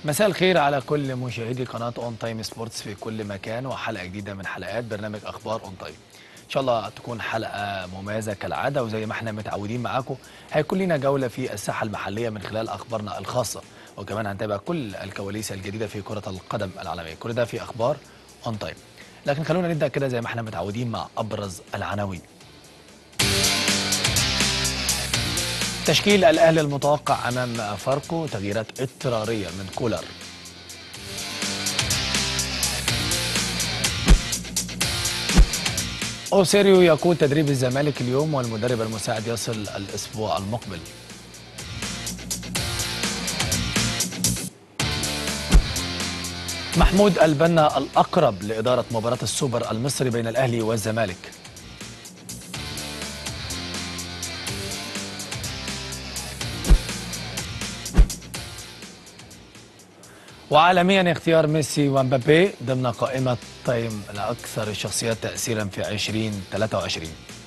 مساء الخير على كل مشاهدي قناة اون تايم سبورتس في كل مكان وحلقة جديدة من حلقات برنامج اخبار اون تايم. ان شاء الله تكون حلقة مميزة كالعادة وزي ما احنا متعودين معاكم هيكون لنا جولة في الساحة المحلية من خلال اخبارنا الخاصة وكمان هنتابع كل الكواليس الجديدة في كرة القدم العالمية، كل ده في اخبار اون تايم. لكن خلونا نبدأ كده زي ما احنا متعودين مع ابرز العناوين. تشكيل الاهلي المتوقع امام فاركو تغييرات اضطراريه من كولر اوسيريو يقود تدريب الزمالك اليوم والمدرب المساعد يصل الاسبوع المقبل محمود البنا الاقرب لاداره مباراه السوبر المصري بين الاهلي والزمالك وعالميا اختيار ميسي ومبابي ضمن قائمة تايم الأكثر الشخصيات تأثيرا في 2023